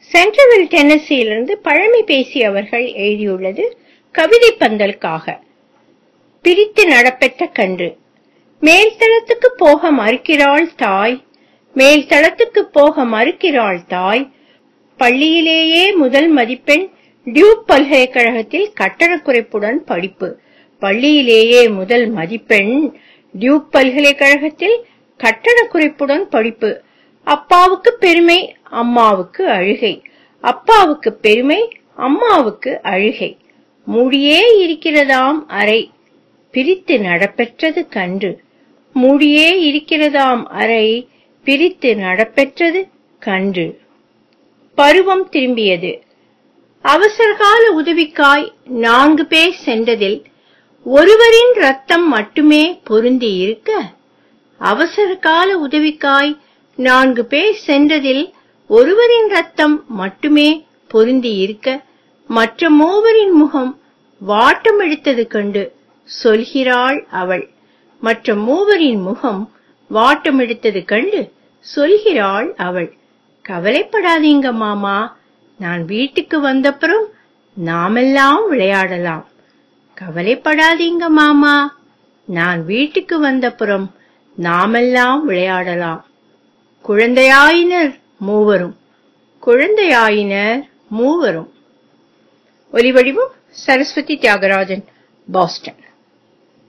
central டென்னசியிலிருந்து பழமை பேசி அவர்கள் எழுதியுள்ளது கவிதை பந்தலுக்காக பிரித்து நடப்பெற்ற கன்று மேல்தளத்துக்கு போக மறுக்கிறாள் தாய் மேல்தளத்துக்கு போக மறுக்கிறாள் தாய் பள்ளியிலேயே முதல் மதிப்பெண் டியூப் பல்கலைக்கழகத்தில் கட்டண குறைப்புடன் படிப்பு பள்ளியிலேயே முதல் மதிப்பெண் டியூப் பல்கலைக்கழகத்தில் கட்டண குறைப்புடன் படிப்பு அப்பாவுக்கு பெருமை அம்மாவுக்கு அழுகை அப்பாவுக்கு பெருமை அம்மாவுக்கு அழுகை மூடியே இருக்கிறதாம் அறை பிரித்து நடப்பெற்றது கன்று மூடியே இருக்கிறதாம் அறை பிரித்து நடப்பெற்றது கன்று பருவம் திரும்பியது அவசரகால உதவிக்காய் நான்கு பேர் சென்றதில் ஒருவரின் ரத்தம் மட்டுமே பொருந்தி இருக்க அவசர கால உதவிக்காய் நான்கு பேர் சென்றதில் ஒருவரின் ரத்தம் மட்டுமே பொருந்தி இருக்க மற்ற மூவரின் முகம் வாட்டம் எடுத்தது கண்டு சொல்கிறாள் அவள் மற்ற மூவரின் முகம் வாட்டம் எடுத்தது கண்டு சொல்கிறாள் அவள் கவலைப்படாதீங்க மாமா நான் வீட்டுக்கு வந்தப்புறம் நாமெல்லாம் விளையாடலாம் கவலைப்படாதீங்க மாமா நான் வீட்டுக்கு வந்தப்புறம் நாமெல்லாம் விளையாடலாம் குழந்தையாயினர் மூவரும் குழந்தையாயினர் மூவரும் ஒலிவடிவம் சரஸ்வதி தியாகராஜன் பாஸ்டன்